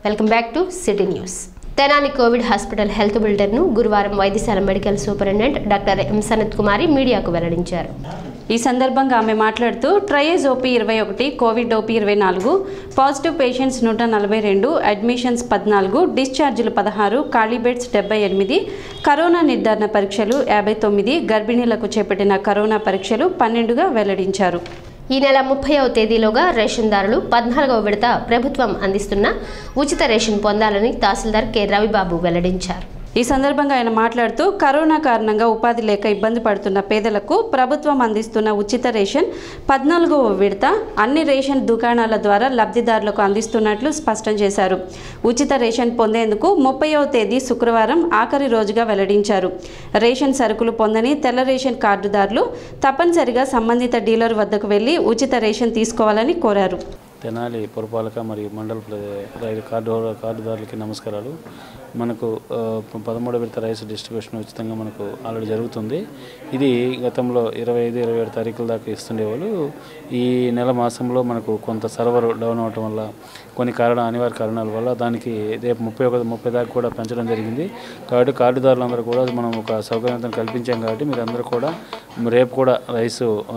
Welcome back to city news Tenali covid hospital health బులెటిన్ను గురువారం వైద్యశాల medical superintendent doctor M Sanath Kumari మీడియాకు వెల్లడించారు ఈ సందర్భంగా ఆమె మాట్లాడుతూ ట్రయేజ్ ఓపీ ఇరవై ఒకటి కోవిడ్ ఓపీ ఇరవై నాలుగు పాజిటివ్ పేషెంట్స్ నూట నలభై రెండు అడ్మిషన్స్ పద్నాలుగు డిశ్చార్జీలు పదహారు ఖాళీ బెడ్స్ డెబ్బై ఎనిమిది కరోనా నిర్ధారణ పరీక్షలు యాభై తొమ్మిది గర్భిణీలకు చేపట్టిన కరోనా పరీక్షలు పన్నెండుగా వెల్లడించారు ఈ నెల ముప్పైవ తేదీలోగా రేషన్దారులు పద్నాలుగవ విడత ప్రభుత్వం అందిస్తున్న ఉచిత రేషన్ పొందాలని తహసీల్దార్ కె రవిబాబు వెల్లడించారు ఈ సందర్భంగా ఆయన మాట్లాడుతూ కరోనా కారణంగా ఉపాధి లేక ఇబ్బంది పడుతున్న పేదలకు ప్రభుత్వం అందిస్తున్న ఉచిత రేషన్ పద్నాలుగవ విడత అన్ని రేషన్ దుకాణాల ద్వారా లబ్ధిదారులకు అందిస్తున్నట్లు స్పష్టం చేశారు ఉచిత రేషన్ పొందేందుకు ముప్పైవ తేదీ శుక్రవారం ఆఖరి రోజుగా వెల్లడించారు రేషన్ సరుకులు పొందని తెల్ల రేషన్ కార్డుదారులు తప్పనిసరిగా సంబంధిత డీలర్ వద్దకు వెళ్లి ఉచిత రేషన్ తీసుకోవాలని కోరారు తెనాలి పురపాలక మరియు మండల ప్ర- రైలు కార్డు కార్డుదారులకి నమస్కారాలు మనకు ఆ, ప- పదమూడవ విడత రైస్ డిస్ట్రిబ్యూషన్ ఉచితంగా మనకు ఆల్రెడీ జరుగుతుంది ఇది గతంలో ఇరవై ఐదు ఇరవై ఏడు తారీఖుల దాకా ఇస్తుండేవాళ్ళు ఈ నెల మాసంలో మనకు కొంత సర్వర్ డౌన్ అవటం వల్ల కొన్ని కారణ అనివార్య కారణాల వల్ల దానికి రేపు ముప్పై ఒక ముప్పై దాకా కూడా పెంచడం జరిగింది కాబట్టి కార్డుదారులందరూ కూడా మనం ఒక సౌకర్యం కల్పించాం కాబట్టి మీరు అందరూ కూడా రేపు కూడా రైసు ఆ,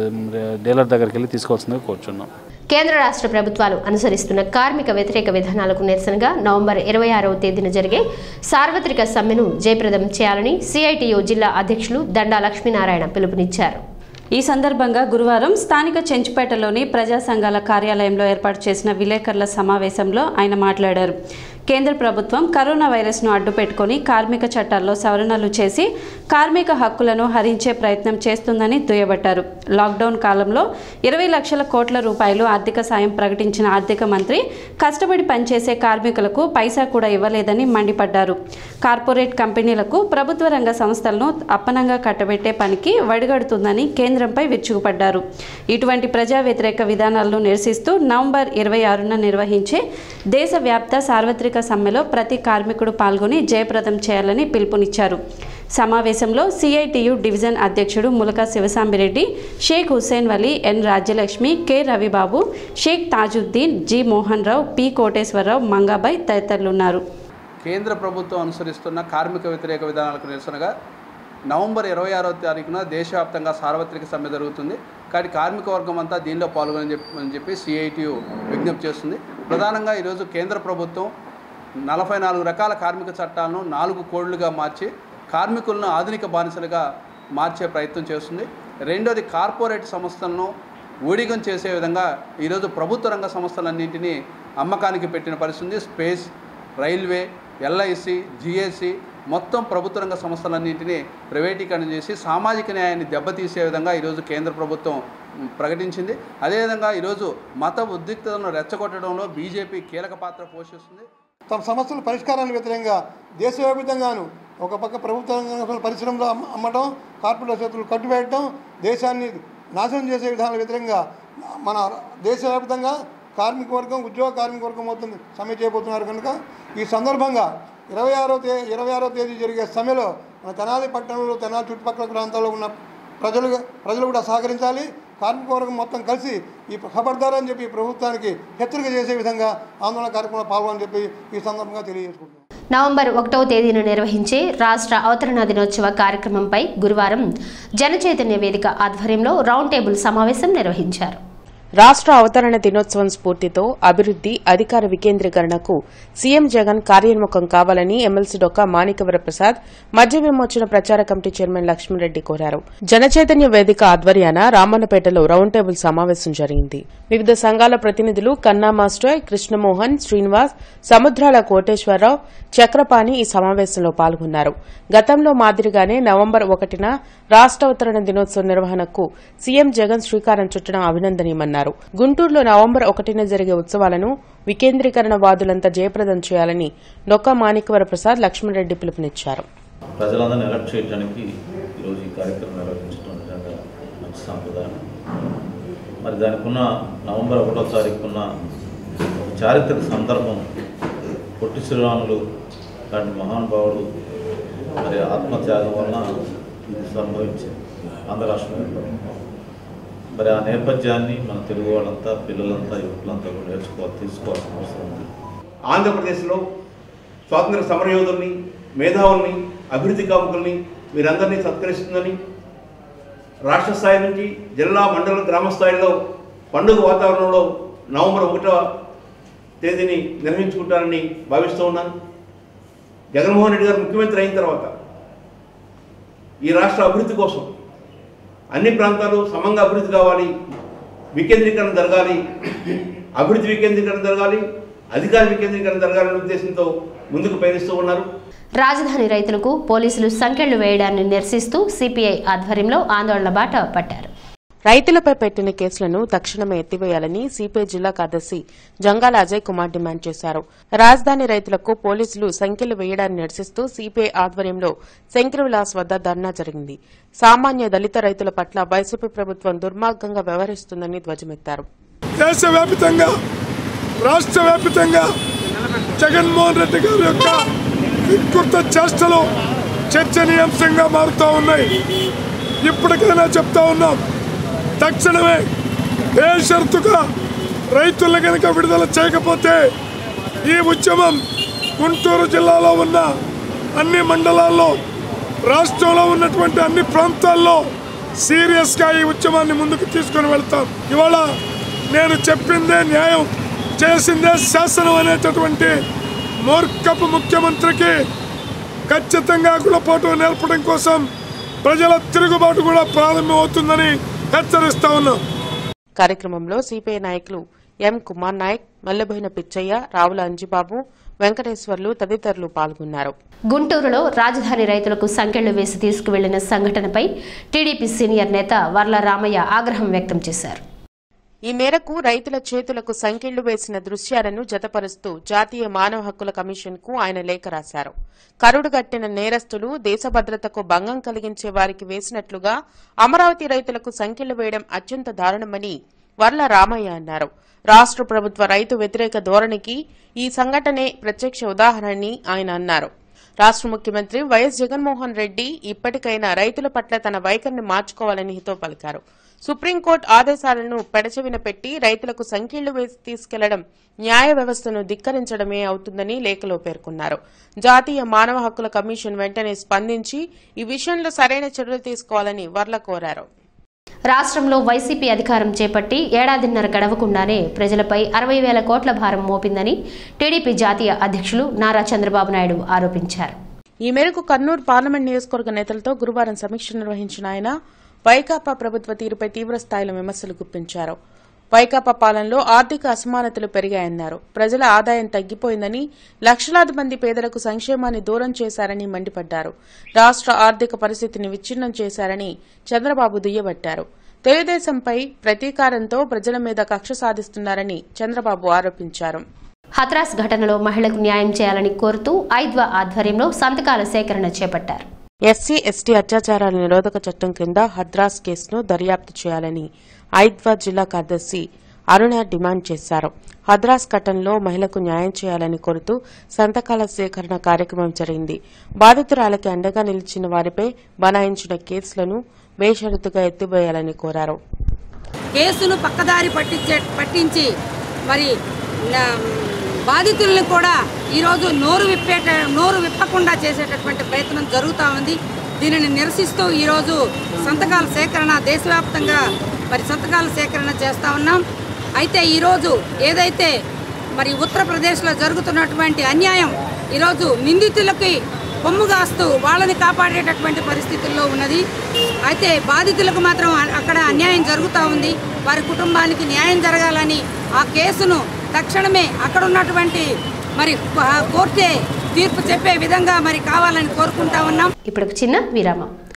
డీలర్ దగ్గరికి వెళ్ళి తీసుకోవాల్సిందిగా కోరుచున్నాం కేంద్ర రాష్ట్ర ప్రభుత్వాలు అనుసరిస్తున్న కార్మిక వ్యతిరేక విధానాలకు నిరసనగా నవంబర్ ఇరవై ఆరవ తేదీన జరిగే సార్వత్రిక సమ్మెను జయప్రదం చేయాలని సిఐటియు జిల్లా అధ్యక్షులు దండా లక్ష్మీనారాయణ పిలుపునిచ్చారు ఈ సందర్భంగా గురువారం స్థానిక చెంచుపేటలోని ప్రజా సంఘాల కార్యాలయంలో ఏర్పాటు చేసిన విలేకరుల సమావేశంలో ఆయన మాట్లాడారు కేంద్ర ప్రభుత్వం కరోనా వైరస్ను అడ్డుపెట్టుకొని కార్మిక చట్టాల్లో సవరణలు చేసి కార్మిక హక్కులను హరించే ప్రయత్నం చేస్తుందని దుయ్యబట్టారు లాక్డౌన్ కాలంలో ఇరవై లక్షల కోట్ల రూపాయలు ఆర్థిక సాయం ప్రకటించిన ఆర్థిక మంత్రి కష్టపడి పనిచేసే కార్మికులకు పైసా కూడా ఇవ్వలేదని మండిపడ్డారు కార్పొరేట్ కంపెనీలకు ప్రభుత్వ రంగ సంస్థలను అప్పనంగా కట్టబెట్టే పనికి వడిగడుతుందని కేంద్రంపై విరుచుకుపడ్డారు ఇటువంటి ప్రజా వ్యతిరేక విధానాలను నిరసిస్తూ నవంబర్ ఇరవై ఆరున నిర్వహించే దేశవ్యాప్త సార్వత్రిక సమ్మెలో ప్రతి కార్మికుడు పాల్గొని జయప్రదం చేయాలని పిలుపునిచ్చారు సమావేశంలో సిఐటియు డివిజన్ అధ్యక్షుడు Mulaka Sivasambireddy Shaik Hussain Vali N Rajyalakshmi K Ravibabu Shaik Tajuddin G Mohan Rao P Koteswararao Mangabai తదితరులున్నారు కేంద్ర ప్రభుత్వం అనుసరిస్తున్న కార్మిక వ్యతిరేక విధానాలకు నిరసనగా నవంబర్ ఇరవై ఆరో తారీఖున దేశవ్యాప్తంగా సార్వత్రిక సమ్మె జరుగుతుంది కానీ కార్మిక వర్గం అంతా దీనిలో పాల్గొని చెప్పి అని చెప్పి సిఐటియు విజ్ఞప్తి చేస్తుంది ప్రధానంగా ఈరోజు కేంద్ర ప్రభుత్వం నలభై నాలుగు రకాల కార్మిక చట్టాలను నాలుగు కోడ్లుగా మార్చి కార్మికులను ఆధునిక బానిసలుగా మార్చే ప్రయత్నం చేస్తుంది రెండోది కార్పొరేట్ సంస్థలను ఊడిగం చేసే విధంగా ఈరోజు ప్రభుత్వ రంగ సంస్థలన్నింటినీ అమ్మకానికి పెట్టిన పరిస్థితి ఉంది. స్పేస్ రైల్వే ఎల్ఐసి జిఎస్సి మొత్తం ప్రభుత్వ రంగ సంస్థలన్నింటినీ ప్రైవేటీకరణ చేసి సామాజిక న్యాయాన్ని దెబ్బతీసే విధంగా ఈరోజు కేంద్ర ప్రభుత్వం మ్, ప్రకటించింది అదేవిధంగా ఈరోజు మత ఉద్రిక్తతను రెచ్చగొట్టడంలో బీజేపీ కీలక పాత్ర పోషిస్తుంది తమ సమస్యల పరిష్కారానికి వ్యతిరేకంగా దేశవ్యాప్తంగాను ఒక పక్క ప్రభుత్వ రంగ పరిశ్రమలో అమ్మ- అమ్మటం కార్పొరేట్ చేతులు కట్టుబెట్టడం దేశాన్ని నాశనం చేసే విధానాల వ్యతిరేకంగా మన దేశవ్యాప్తంగా కార్మిక వర్గం ఉద్యోగ కార్మిక వర్గం మొత్తం సమ్మె చేయబోతున్నారు కనుక ఈ సందర్భంగా ఇరవై ఆరో తే ఇరవై ఆరో తేదీ జరిగే సమ్మెలో మన తెనాలి పట్టణంలో తెనాలి చుట్టుపక్కల ప్రాంతాల్లో ఉన్న ప్రజలు ప్రజలు కూడా సహకరించాలి కార్మిక వర్గం మొత్తం కలిసి ఈ ఖబర్దార్ అని చెప్పి ప్రభుత్వానికి హెచ్చరిక చేసే విధంగా ఆందోళన కార్యక్రమంలో పాల్గొని చెప్పి ఈ సందర్భంగా తెలియజేసుకుంటున్నాను నవంబర్ ఒకటవ తేదీన నిర్వహించే రాష్ట్ర అవతరణ దినోత్సవ కార్యక్రమంపై గురువారం జనచైతన్య వేదిక ఆధ్వర్యంలో రౌండ్ టేబుల్ సమావేశం నిర్వహించారు రాష్ట్ర అవతరణ దినోత్సవం స్ఫూర్తితో అభివృద్ది అధికార వికేంద్రీకరణకు సీఎం జగన్ కార్యోన్ముఖం కావాలని ఎమ్మెల్సీ డొక్కా మాణికవర ప్రసాద్ మద్య విమోచన ప్రచార కమిటీ చైర్మన్ లక్ష్మణరెడ్డి కోరారు జనచైతన్య వేదిక ఆధ్వర్యాన రామన్నపేటలో రౌండ్ టేబుల్ సమావేశం జరిగింది వివిధ సంఘాల ప్రతినిధులు కన్నా మాస్టర్ కృష్ణమోహన్ శ్రీనివాస్ సముద్రాల కోటేశ్వరరావు చక్రపాణి ఈ సమావేశంలో పాల్గొన్నారు గతంలో మాదిరిగానే నవంబర్ ఒకటిన రాష్ట్ర అవతరణ దినోత్సవ నిర్వహణకు సీఎం జగన్ శ్రీకారం చుట్టడం అభినందనీయమన్నారు గుంటూరులో నవంబర్ ఒకటిన జరిగే ఉత్సవాలను వికేంద్రీకరణ వాదులంతా జయప్రదం చేయాలని నొక్క మాణిక్యవర ప్రసాద్ లక్ష్మణరెడ్డి పిలుపునిచ్చారు ప్రజలందరినీ ఎలక్ట్ చేయడానికి ఈరోజు ఈ కార్యక్రమం నిర్వహించడం నిజంగా మంచి సాంప్రదాయం మరి దానికి ఉన్న నవంబర్ ఒకటో తారీఖున ఒక చారిత్రక సందర్భం పొట్టి శ్రీరాములు లాంటి మహానుభావుడు మరి ఆత్మత్యాగం వలన ఇది సంభవించింది ఆంధ్ర రాష్ట్రంలో మరి ఆ నేపథ్యాన్ని మన తెలుగు వాళ్ళంతా పిల్లలంతా యువకులంతా కూడా నేర్చుకోవాలి తీసుకోవాల్సిన అవసరం ఉంది ఆంధ్రప్రదేశ్లో స్వాతంత్ర సమరయోధుల్ని మేధావుల్ని అభివృద్ధి కాముకుల్ని వీరందరినీ సత్కరిస్తుందని రాష్ట్ర స్థాయి నుంచి జిల్లా మండల గ్రామ స్థాయిలో పండుగ వాతావరణంలో నవంబర్ ఒకటవ తేదీని నిర్వహించుకుంటానని భావిస్తూ ఉన్నాను జగన్మోహన్ రెడ్డి గారు ముఖ్యమంత్రి అయిన తర్వాత ఈ రాష్ట్ర అభివృద్ధి కోసం అన్ని ప్రాంతాలు సమంగా అభివృద్ధి కావాలి వికేంద్రీకరణ జరగాలి అభివృద్ధి వికేంద్రీకరణ జరగాలి అధికార వికేంద్రీకరణ జరగాలనే ఉద్దేశంతో ముందుకు పయనిస్తూ ఉన్నారు రాజధాని రైతులకు పోలీసులు సంకెళ్లు వేయడాన్ని నిరసిస్తూ సిపిఐ ఆధ్వర్యంలో ఆందోళన బాట పట్టారు రైతులపై పెట్టిన కేసులను తక్షణమే ఎత్తివేయాలని సిపిఐ జిల్లా కార్యదర్శి జంగాల అజయ్ కుమార్ డిమాండ్ చేశారు రాజధాని రైతులకు పోలీసులు సంఖ్యలు వేయడాన్ని నిరసిస్తూ సిపిఐ ఆధ్వర్యంలో శంకర విలాస్ వద్ద ధర్నా జరిగింది సామాన్య దళిత రైతుల పట్ల వైసీపీ ప్రభుత్వం దుర్మార్గంగా వ్యవహరిస్తుందని ధ్వజమెత్తారు దేశవ్యాప్తంగా రాష్ట్ర వ్యాప్తంగా జగన్మోహన్ రెడ్డి గారి యొక్క వికృత చేష్టలు చర్చనీయాంశంగా మారుతూ ఉన్నాయి ఇప్పటికైనా చెప్తా ఉన్నాం తక్షణమే బేషరతుగా రైతులను కనుక విడుదల చేయకపోతే ఈ ఉద్యమం గుంటూరు జిల్లాలో ఉన్న అన్ని మండలాల్లో రాష్ట్రంలో ఉన్నటువంటి అన్ని ప్రాంతాల్లో సీరియస్గా ఈ ఉద్యమాన్ని ముందుకు తీసుకొని వెళ్తాం ఇవాళ నేను చెప్పిందే న్యాయం చేసిందే శాసనం అనేటటువంటి మూర్ఖపు ముఖ్యమంత్రికి ఖచ్చితంగా గుణపాఠం నేర్పడం కోసం ప్రజల తిరుగుబాటు కూడా ప్రారంభమవుతుందని హెచ్చరిస్తా ఉన్నాం కార్యక్రమంలో సిపిఐ నాయకులు ఎం కుమార్ నాయక్ మల్లబోయిన పిచ్చయ్య రావుల అంజిబాబు వెంకటేశ్వర్లు తదితరులు పాల్గొన్నారు గుంటూరులో రాజధాని రైతులకు సంకెళ్లు వేసి తీసుకువెళ్లిన సంఘటనపై టీడీపీ సీనియర్ నేత వర్ల రామయ్య ఆగ్రహం వ్యక్తం చేశారు ఈ మేరకు రైతుల చేతులకు సంకెళ్లు వేసిన దృశ్యాలను జతపరుస్తూ జాతీయ మానవ హక్కుల కమిషన్ కు ఆయన లేఖ రాశారు కరుడుగట్టిన నేరస్తులు దేశ భద్రతకు భంగం కలిగించే వారికి వేసినట్లుగా అమరావతి రైతులకు సంకెళ్లు వేయడం అత్యంత దారుణమని వర్ల రామయ్య అన్నారు రాష్ట్ర ప్రభుత్వ రైతు వ్యతిరేక ధోరణికి ఈ సంఘటనే ప్రత్యక్ష ఉదాహరణని ఆయన అన్నారు రాష్ట్ర ముఖ్యమంత్రి వైఎస్ జగన్మోహన్ రెడ్డి ఇప్పటికైనా రైతుల పట్ల తన వైఖరిని మార్చుకోవాలని హితో పలికారు సుప్రీంకోర్టు ఆదేశాలను పెడచెవిన పెట్టి రైతులకు సంఖ్యలు వేసి తీసుకెళ్లడం న్యాయ వ్యవస్థను ధిక్కరించడమే అవుతుందని లేఖలో పేర్కొన్నారు జాతీయ మానవ హక్కుల కమిషన్ వెంటనే స్పందించి ఈ విషయంలో సరైన చర్యలు తీసుకోవాలని వర్ల కోరారు రాష్ట్రంలో వైసీపీ అధికారం చేపట్టి ఏడాదిన్నర గడవకుండానే ప్రజలపై అరవై వేల కోట్ల భారం మోపిందని టీడీపీ జాతీయ అధ్యక్షులు నారా చంద్రబాబు నాయుడు ఆరోపించారు ఈ మేరకు కర్నూలు పార్లమెంట్ నియోజకవర్గ నేతలతో గురువారం సమీక్ష నిర్వహించిన ఆయన వైకాపా ప్రభుత్వ తీరుపై తీవ్ర స్థాయిలో విమర్శలు గుప్పించారు వైకాపా పాలనలో ఆర్థిక అసమానతలు పెరిగాయన్నారు ప్రజల ఆదాయం తగ్గిపోయిందని లక్షలాది మంది పేదలకు సంక్షేమాన్ని దూరం చేశారని మండిపడ్డారు రాష్ట్ర ఆర్థిక పరిస్థితిని విచ్ఛిన్నం చేశారని చంద్రబాబు దుయ్యబట్టారు తెలుగుదేశంపై ప్రతీకారంతో ప్రజల మీద కక్ష సాధిస్తున్నారని చంద్రబాబు ఆరోపించారు హత్రాస్ ఘటనలో మహిళకు న్యాయం చేయాలని కోరుతూ ఐద్వా ఆధ్వర్యంలో సంతకాల సేకరణ చేపట్టారు ఎస్సీ ఎస్టీ అత్యాచారాల నిరోధక చట్టం కింద హద్రాస్ కేసును దర్యాప్తు చేయాలని ఐద్వా జిల్లా కార్యదర్శి అరుణ డిమాండ్ చేశారు హద్రాస్ ఘటనలో మహిళకు న్యాయం చేయాలని కోరుతూ సంతకాల సేకరణ కార్యక్రమం జరిగింది బాధితురాలకి అండగా నిలిచిన వారిపై బనాయించిన కేసులను బేషరతుగా ఎత్తివేయాలని కోరారు కేసును పక్కదారి పట్టించే పట్టించి మరి నా- బాధితులను కూడా ఈరోజు నోరు విప్పేట నోరు విప్పకుండా చేసేటటువంటి ప్రయత్నం జరుగుతూ ఉంది దీనిని నిరసిస్తూ ఈరోజు సంతకాల సేకరణ దేశవ్యాప్తంగా మరి సంతకాల సేకరణ చేస్తూ ఉన్నాం అయితే ఈరోజు ఏదైతే మరి ఉత్తరప్రదేశ్లో జరుగుతున్నటువంటి అన్యాయం ఈరోజు నిందితులకి కొమ్ము కాస్తూ వాళ్ళని కాపాడేటటువంటి పరిస్థితుల్లో ఉన్నది అయితే బాధితులకు మాత్రం అ- అక్కడ అన్యాయం జరుగుతూ ఉంది వారి కుటుంబానికి న్యాయం జరగాలని ఆ కేసును తక్షణమే అక్కడ ఉన్నటువంటి మరి ఆ కోర్టే తీర్పు చెప్పే విధంగా మరి కావాలని కోరుకుంటా ఉన్నాం ఇప్పుడు ఒక చిన్న విరామం